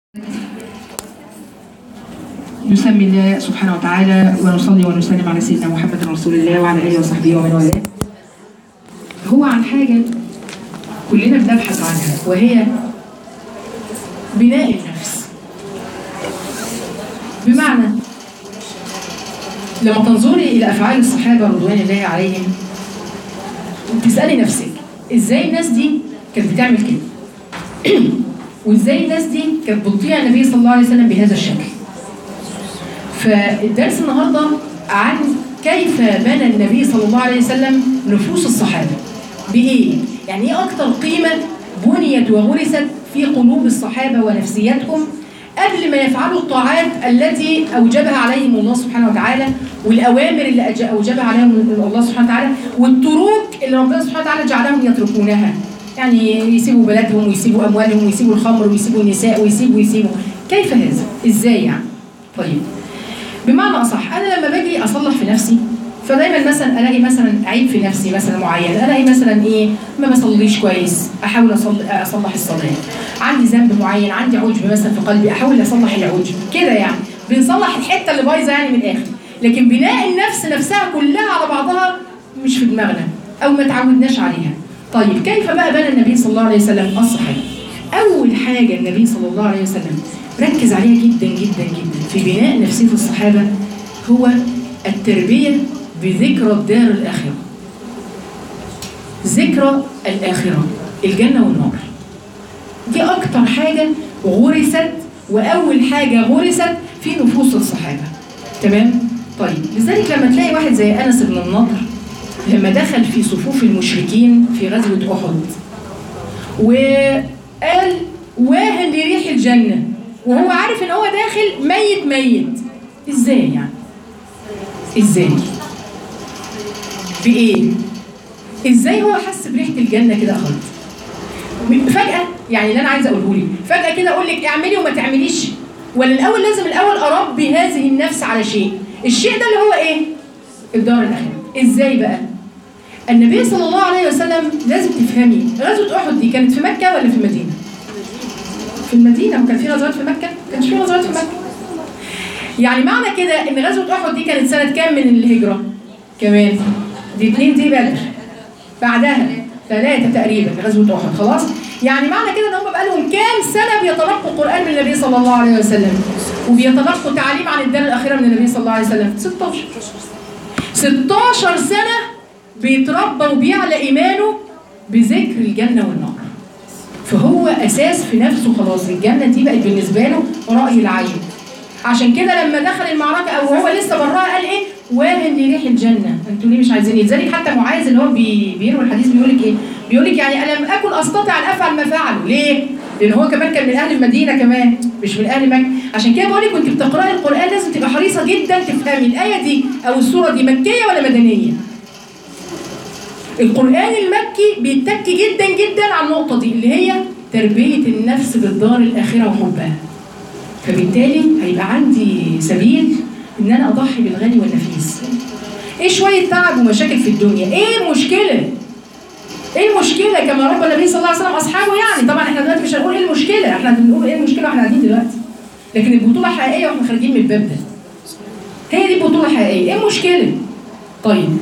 نسمي الله سبحانه وتعالى ونصلي ونسلم على سيدنا محمد رسول الله وعلى اله وصحبه ومن والاه. هو عن حاجه كلنا بنبحث عنها وهي بناء النفس. بمعنى لما تنظري الى افعال الصحابه رضوان الله عليهم تسالي نفسك ازاي الناس دي كانت بتعمل كده؟ وازاي الناس دي كانت بتطيع النبي صلى الله عليه وسلم بهذا الشكل؟ فالدرس النهارده عن كيف بنى النبي صلى الله عليه وسلم نفوس الصحابه بايه؟ يعني ايه اكتر قيمه بنيت وغرست في قلوب الصحابه ونفسيتهم قبل ما يفعلوا الطاعات التي اوجبها عليهم الله سبحانه وتعالى والاوامر اللي أج- اوجبها عليهم الله سبحانه وتعالى والتروك اللي ربنا سبحانه وتعالى جعلهم يتركونها يعني يسيبوا بلدهم ويسيبوا اموالهم ويسيبوا الخمر ويسيبوا النساء ويسيبوا ويسيبوا كيف هذا؟ ازاي يعني؟ طيب بمعنى اصح انا لما باجي اصلح في نفسي فدايما مثلا الاقي مثلا عيب في نفسي مثلا معين الاقي مثلا ايه ما بصليش كويس احاول أصل- اصلح الصلاه عندي ذنب معين عندي عجب مثلا في قلبي احاول اصلح العجب كده يعني بنصلح الحته اللي بايظه يعني من الاخر لكن بناء النفس نفسها كلها على بعضها مش في دماغنا او ما تعودناش عليها طيب كيف بقى بنى النبي صلى الله عليه وسلم الصحابه اول حاجه النبي صلى الله عليه وسلم ركز عليها جدا جدا جدا في بناء نفسيه الصحابه هو التربيه بذكرى الدار الاخره ذكرى الاخره الجنه والنار دي اكتر حاجه غرست واول حاجه غرست في نفوس الصحابه تمام طيب لذلك لما تلاقي واحد زي انس بن النضر لما دخل في صفوف المشركين في غزوه احد وقال واهن لريح الجنه وهو عارف ان هو داخل ميت ميت ازاي يعني ازاي بايه ازاي هو حس بريحه الجنه كده خالص فجاه يعني اللي انا عايزه اقوله لي فجاه كده اقول لك اعملي وما تعمليش ولا الاول لازم الاول اربي هذه النفس على شيء الشيء ده اللي هو ايه الدار الاخره ازاي بقى النبي صلى الله عليه وسلم لازم تفهمي غزوه احد دي كانت في مكه ولا في المدينه في المدينه وكان في غزوات في مكه ما كانش في غزوات في مكه يعني معنى كده ان غزوه احد دي كانت سنه كام من الهجره كمان دي اتنين دي بدر بعدها ثلاثة تقريبا غزوة أحد خلاص يعني معنى كده إن هم بقالهم كام سنة بيتلقوا القرآن من النبي صلى الله عليه وسلم وبيتلقوا تعليم عن الدار الأخيرة من النبي صلى الله عليه وسلم 16 16 سنة بيتربى وبيعلى إيمانه بذكر الجنة والنار فهو أساس في نفسه خلاص الجنة دي بقت بالنسبة له رأي العين عشان كده لما دخل المعركة أو هو لسه براها قال إيه واهن لريح الجنة انتوا ليه مش عايزين لذلك حتى معاذ اللي هو بي بيروي الحديث بيقول لك ايه بيقول لك يعني ألم أكن أستطيع أن أفعل ما فعلوا ليه لأن هو كمان كان من أهل المدينة كمان مش من أهل مكة عشان كده بقول لك وأنت بتقرأي القرآن لازم تبقى حريصة جدا تفهمي الآية دي أو السورة دي مكية ولا مدنية القرآن المكي بيتك جدا جدا على النقطة دي اللي هي تربية النفس بالدار الآخرة وحبها فبالتالي هيبقى عندي سبيل ان انا اضحي بالغني والنفيس ايه شويه تعب ومشاكل في الدنيا ايه المشكله ايه المشكله كما رب النبي صلى الله عليه وسلم اصحابه يعني طبعا احنا دلوقتي مش هنقول ايه المشكله احنا بنقول ايه المشكله واحنا قاعدين دلوقتي لكن البطوله حقيقيه واحنا خارجين من الباب ده هي دي البطوله حقيقيه ايه المشكله طيب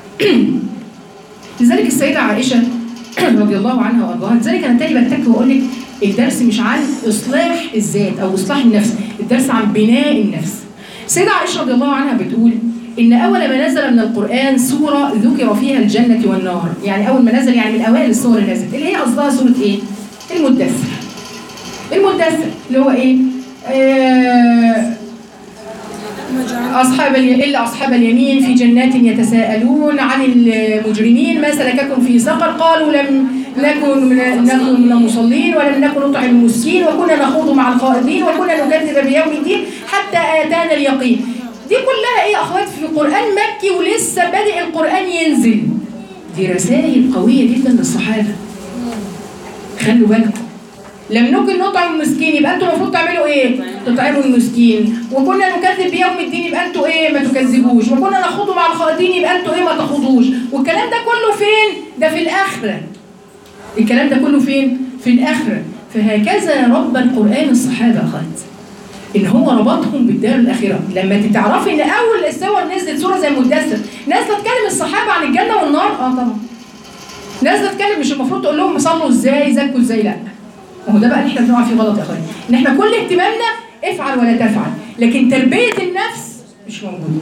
لذلك السيده عائشه رضي الله عنها وارضاها لذلك انا تاني بتك واقول لك الدرس مش عن اصلاح الذات او اصلاح النفس الدرس عن بناء النفس السيدة عائشة رضي الله عنها بتقول إن أول ما نزل من القرآن سورة ذكر فيها الجنة والنار، يعني أول ما نزل يعني من أوائل السور اللي نزلت، اللي هي قصدها سورة إيه؟ المدثر. المدثر اللي هو إيه؟ آه أصحاب الي... إلا أصحاب اليمين في جنات يتساءلون عن المجرمين ما سلككم في سقر قالوا لم نكن من نكن من المصلين ولم نكن نطعم المسكين وكنا نخوض مع الخائضين وكنا نكذب بيوم الدين حتى آتانا اليقين دي كلها ايه يا اخوات في قرآن مكي ولسه بادئ القرآن ينزل دي رسائل قوية جدا للصحابة خلوا بالكم لم نكن نطعم المسكين يبقى انتوا المفروض تعملوا ايه؟ تطعموا المسكين وكنا نكذب بيوم الدين يبقى انتوا ايه؟ ما تكذبوش وكنا نخوض مع الخائضين يبقى انتوا ايه؟ ما تخوضوش والكلام ده كله فين؟ ده في الاخره الكلام ده كله فين؟ في الاخره فهكذا رب القرآن الصحابة أخذت إن هو ربطهم بالدار الآخرة لما تعرفي إن أول السور نزلت سورة زي المدثر نازلة تكلم الصحابة عن الجنة والنار آه طبعا نازلة تكلم مش المفروض تقول لهم صلوا إزاي زكوا إزاي لا ما هو ده بقى اللي احنا بنقع فيه غلط يا اخويا ان احنا كل اهتمامنا افعل ولا تفعل لكن تربيه النفس مش موجوده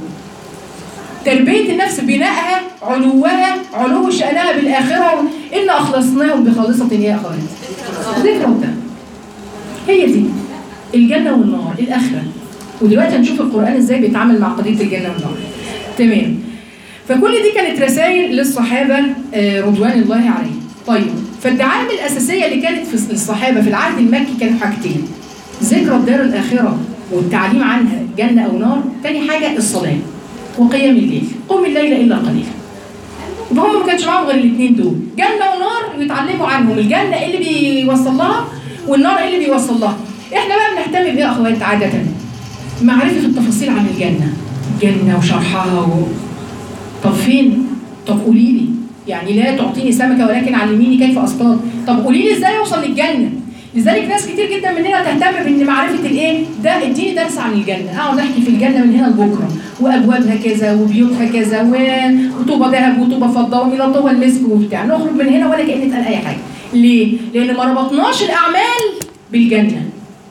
تربيه النفس بنائها علوها علو شانها بالاخره ان اخلصناهم بخالصه يا اخوات ذكر ده هي دي الجنه والنار الاخره ودلوقتي هنشوف القران ازاي بيتعامل مع قضيه الجنه والنار تمام فكل دي كانت رسائل للصحابه آه، رضوان الله عليهم طيب فالدعائم الاساسيه اللي كانت في الصحابه في العهد المكي كانوا حاجتين ذكرى الدار الاخره والتعليم عنها جنه او نار تاني حاجه الصلاه وقيام الليل قم الليل الا قليلا يبقى هم ما كانش معاهم غير الاثنين دول جنه ونار يتعلموا عنهم الجنه إيه اللي بيوصل لها والنار إيه اللي بيوصل لها احنا بقى بنهتم بيه يا اخوات عاده معرفه التفاصيل عن الجنه الجنه وشرحها و... طب فين طب قولي لي يعني لا تعطيني سمكه ولكن علميني كيف اصطاد طب قولي لي ازاي اوصل للجنه لذلك ناس كتير جدا مننا تهتم بان معرفه الايه ده اديني درس عن الجنه اقعد احكي في الجنه من هنا لبكره وابوابها كذا وبيوتها كذا و- وطوبه ذهب وطوبه فضه وملطوبه المسك وبتاع نخرج من هنا ولا كان اتقال اي حاجه ليه لان ما ربطناش الاعمال بالجنه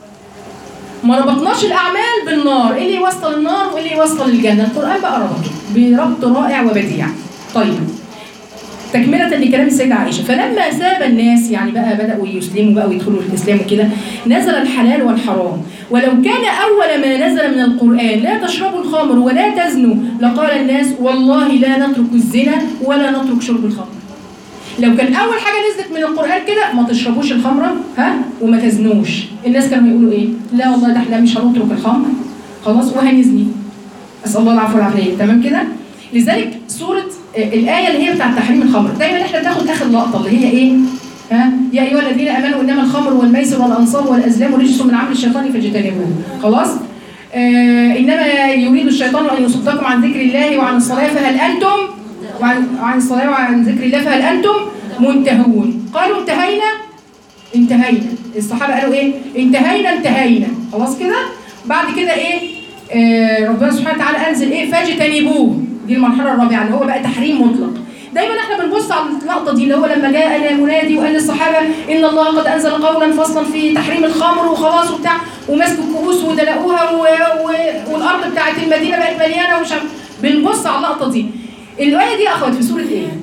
ما ربطناش الاعمال بالنار ايه اللي يوصل النار وايه اللي يوصل الجنه القران بقى ربطه بربط رائع وبديع طيب تكملة لكلام السيدة عائشة فلما ساب الناس يعني بقى بدأوا يسلموا بقى ويدخلوا في الإسلام وكده نزل الحلال والحرام ولو كان أول ما نزل من القرآن لا تشربوا الخمر ولا تزنوا لقال الناس والله لا نترك الزنا ولا نترك شرب الخمر لو كان أول حاجة نزلت من القرآن كده ما تشربوش الخمرة ها وما تزنوش الناس كانوا يقولوا إيه لا والله ده احنا مش هنترك الخمر خلاص وهنزني أسأل الله العفو والعافية تمام كده لذلك سورة آه، الآية اللي هي بتاعت تحريم الخمر دايما احنا بناخد آخر لقطة اللي هي إيه؟ ها يا أيها الذين آمنوا إنما الخمر والميسر والأنصاب والأزلام رجس من عمل الشيطان فاجتنبوه خلاص؟ آه إنما يريد الشيطان أن يصدكم عن ذكر الله وعن الصلاة فهل أنتم وعن, وعن الصلاة وعن ذكر الله فهل أنتم منتهون قالوا انتهينا انتهينا الصحابة قالوا إيه؟ انتهينا انتهينا خلاص كده؟ بعد كده إيه؟ آه ربنا سبحانه وتعالى أنزل إيه؟ فاجتنبوه دي المرحلة الرابعة اللي هو بقى تحريم مطلق دايما احنا بنبص على اللقطه دي اللي هو لما جاء منادي وقال للصحابه ان الله قد انزل قولا فصلا في تحريم الخمر وخلاص وبتاع ومسكوا الكؤوس ودلقوها و... و... والارض بتاعت المدينه بقت مليانه ومش عارف بنبص على اللقطه دي الايه دي يا اخوات في سوره ايه؟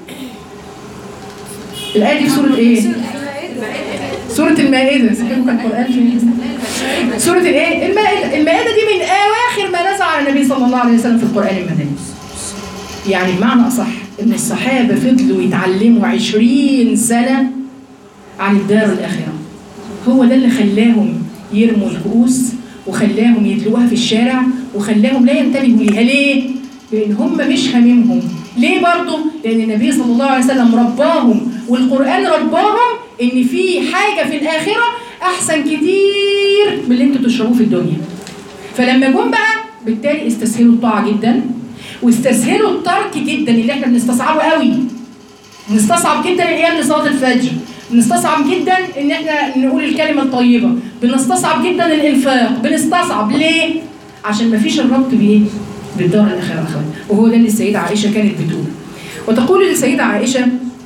الايه دي في سوره ايه؟ سوره المائده صحيح كان القران في سوره الايه؟ المائده المائده دي من اواخر ما نزل على النبي صلى الله عليه وسلم في القران المدني يعني بمعنى أصح إن الصحابة فضلوا يتعلموا عشرين سنة عن الدار الآخرة هو ده اللي خلاهم يرموا الكؤوس وخلاهم يدلقوها في الشارع وخلاهم لا ينتبهوا ليها ليه؟ لأن هم مش هاممهم ليه برضه؟ لأن النبي صلى الله عليه وسلم رباهم والقرآن رباهم إن في حاجة في الآخرة أحسن كتير من اللي أنتوا تشربوه في الدنيا فلما جم بقى بالتالي استسهلوا الطاعة جدا واستسهلوا الترك جدا اللي احنا بنستصعبه قوي بنستصعب جدا القيام لصلاه الفجر بنستصعب جدا ان احنا نقول الكلمه الطيبه بنستصعب جدا الانفاق بنستصعب ليه عشان ما فيش الربط بايه بالدار الاخره اخوان وهو ده اللي السيده عائشه كانت بتقول وتقول السيده عائشه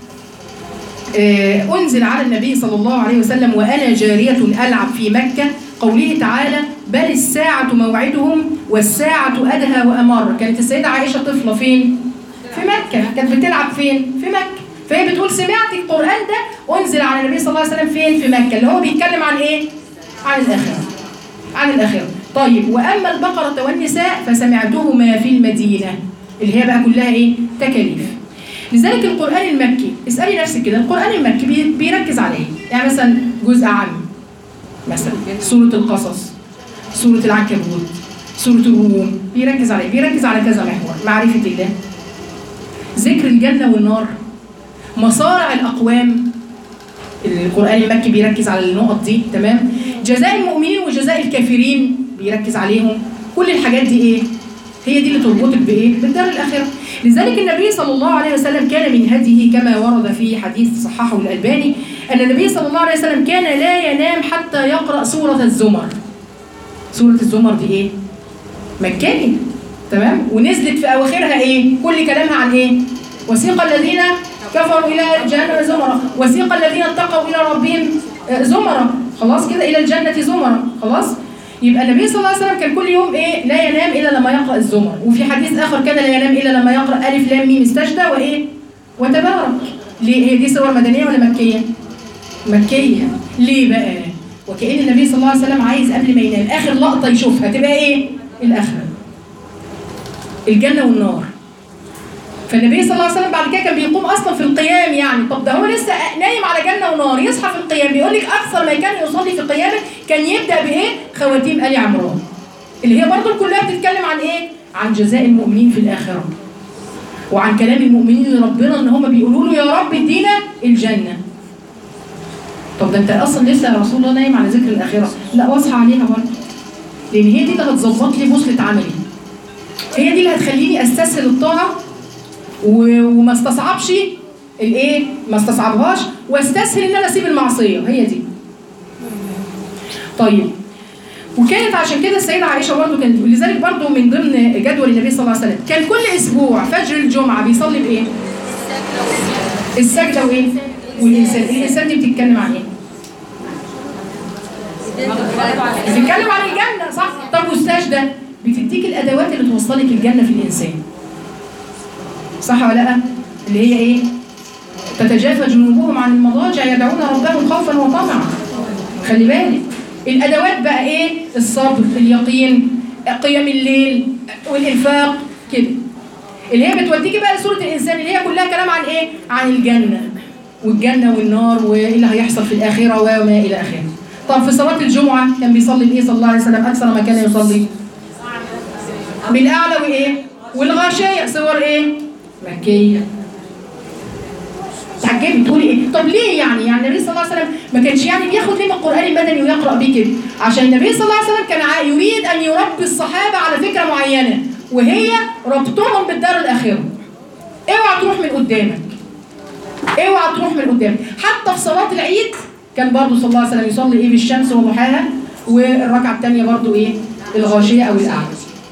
آه، أنزل على النبي صلى الله عليه وسلم وأنا جارية ألعب في مكة قوله تعالى بل الساعة موعدهم والساعة أدهى وأمر كانت السيدة عائشة طفلة فين؟ في مكة كانت بتلعب فين؟ في مكة فهي بتقول سمعت القرآن ده أنزل على النبي صلى الله عليه وسلم فين؟ في مكة اللي هو بيتكلم عن إيه؟ عن الآخرة عن الآخرة طيب وأما البقرة والنساء فسمعتهما في المدينة اللي هي بقى كلها إيه؟ تكاليف لذلك القرآن المكي اسألي نفسك كده القرآن المكي بي- بيركز على إيه؟ يعني مثلا جزء عام مثلا سورة القصص سورة العنكبوت سورة الروم بيركز على إيه؟ بيركز على كذا محور معرفة الله ذكر الجنة والنار مصارع الأقوام القرآن المكي بيركز على النقط دي تمام جزاء المؤمنين وجزاء الكافرين بيركز عليهم كل الحاجات دي ايه هي دي اللي تربطك بايه بالدار الاخره لذلك النبي صلى الله عليه وسلم كان من هديه كما ورد في حديث صححه الالباني ان النبي صلى الله عليه وسلم كان لا ينام حتى يقرا سوره الزمر سوره الزمر دي ايه مكيه تمام ونزلت في اواخرها ايه كل كلامها عن ايه وسيق الذين كفروا الى جهنم زمرا وسيق الذين اتقوا الى ربهم آه، زمرا خلاص كده الى الجنه زمرا خلاص يبقى النبي صلى الله عليه وسلم كان كل يوم ايه لا ينام الا لما يقرا الزمر وفي حديث اخر كان لا ينام الا لما يقرا الف لام ميم استجدى وايه وتبارك ليه هي دي سور مدنيه ولا مكيه مكيه ليه بقى وكأن النبي صلى الله عليه وسلم عايز قبل ما ينام اخر لقطه يشوفها تبقى ايه الاخره الجنه والنار فالنبي صلى الله عليه وسلم بعد كده كان بيقوم اصلا في القيام يعني طب ده هو لسه نايم على جنه ونار يصحى في القيام بيقول لك اكثر ما كان يصلي في قيامه كان يبدا بايه؟ خواتيم ال عمران اللي هي برضه كلها بتتكلم عن ايه؟ عن جزاء المؤمنين في الاخره وعن كلام المؤمنين لربنا ان هم بيقولوا له يا رب ادينا الجنه طب ده انت اصلا لسه يا رسول الله نايم على ذكر الاخره لا واصحى عليها برضه لان هي دي اللي هتظبط لي بوصله عملي هي دي اللي هتخليني استسهل الطاعه و- وما استصعبش الايه ما استصعبهاش واستسهل ان انا اسيب المعصيه هي دي طيب وكانت عشان كده السيده عائشه برضو كانت لذلك برضو من ضمن جدول النبي صلى الله عليه وسلم كان كل اسبوع فجر الجمعه بيصلي بايه السجده وايه والانسان الانسان دي بتتكلم عن ايه بتتكلم عن الجنه صح طب والسجده بتديك الادوات اللي توصلك الجنه في الانسان صح ولا لا اللي هي ايه تتجافى جنوبهم عن المضاجع يدعون ربهم خوفا وطمعا خلي بالك الادوات بقى ايه الصبر اليقين قيام الليل والانفاق كده اللي هي بتوديكي بقى لسوره الانسان اللي هي كلها كلام عن ايه عن الجنه والجنه والنار وايه اللي هيحصل في الاخره وما الى اخره طب في صلاه الجمعه كان بيصلي بايه صلى الله عليه وسلم اكثر ما كان يصلي بالاعلى وايه والغاشيه صور ايه مكيه تعجبي تقولي ايه طب ليه يعني يعني النبي صلى الله عليه وسلم ما كانش يعني بياخد ليه من القران المدني ويقرا بيه كده عشان النبي صلى الله عليه وسلم كان ع- يريد ان يربي الصحابه على فكره معينه وهي ربطهم بالدار الاخره اوعى تروح من قدامك اوعى تروح من قدامك حتى في صلاه العيد كان برضه صلى الله عليه وسلم يصلي ايه بالشمس وضحاها والركعه الثانيه برضه ايه الغاشيه او الاعلى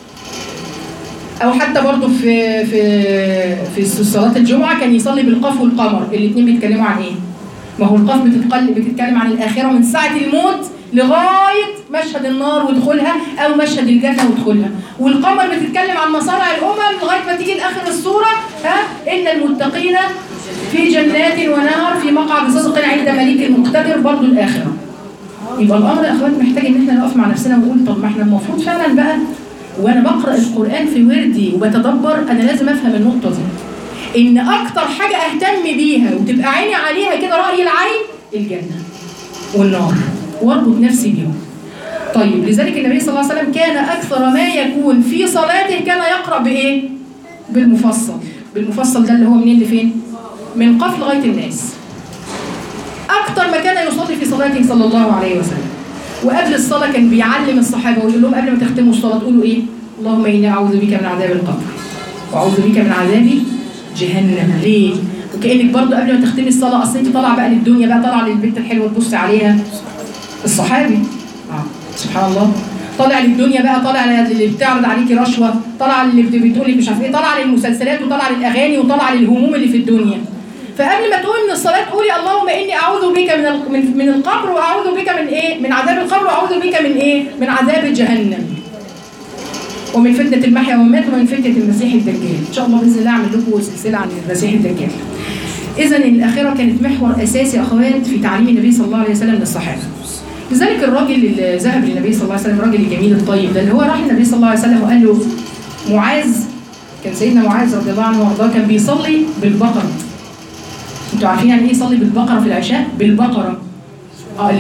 او حتى برضه في في في صلاه الجمعه كان يصلي بالقاف والقمر الاثنين بيتكلموا عن ايه ما هو القاف بتتقل بتتكلم عن الاخره من ساعه الموت لغايه مشهد النار ودخولها او مشهد الجنه ودخولها والقمر بتتكلم عن مصارع الامم لغايه ما تيجي لاخر السوره ها ان المتقين في جنات ونهر في مقعد صدق عند مليك مقتدر برضه الاخره يبقى الامر يا اخوات محتاج ان احنا نقف مع نفسنا ونقول طب ما احنا المفروض فعلا بقى وانا بقرا القران في وردي وبتدبر انا لازم افهم النقطه دي ان اكتر حاجه اهتم بيها وتبقى عيني عليها كده راي العين الجنه والنار واربط نفسي بيهم طيب لذلك النبي صلى الله عليه وسلم كان اكثر ما يكون في صلاته كان يقرا بايه بالمفصل بالمفصل ده اللي هو منين لفين من قف لغايه الناس اكتر ما كان يصلي في صلاته صلى الله عليه وسلم وقبل الصلاه كان بيعلم الصحابه ويقول لهم قبل ما تختموا الصلاه تقولوا ايه اللهم اني اعوذ بك من عذاب القبر واعوذ بك من عذاب جهنم ليه وكانك برضو قبل ما تختمي الصلاه اصل انت طالعه بقى للدنيا بقى طالعه للبنت الحلوه تبص عليها الصحابي اه سبحان الله طالع للدنيا بقى طالع للي بتعرض عليكي رشوه طالعه للي بت- بتقولي مش عارف ايه طالعه للمسلسلات وطالعه للاغاني وطالعه للهموم اللي في الدنيا فقبل ما تقومي من الصلاه تقولي اللهم اني اعوذ بك من ال- من من القبر واعوذ بك من ايه من عذاب القبر واعوذ بك من ايه من عذاب جهنم ومن فتنة المحيا والممات ومن فتنة المسيح الدجال إن شاء الله بإذن الله أعمل لكم سلسلة عن المسيح الدجال إذا الآخرة كانت محور أساسي يا أخوات في تعليم النبي صلى الله عليه وسلم للصحابة لذلك الراجل اللي ذهب للنبي صلى الله عليه وسلم الراجل الجميل الطيب ده اللي هو راح للنبي صلى الله عليه وسلم وقال له معاذ كان سيدنا معاذ رضي الله عنه وارضاه كان بيصلي بالبقرة انتوا عارفين يعني ايه يصلي بالبقرة في العشاء؟ بالبقرة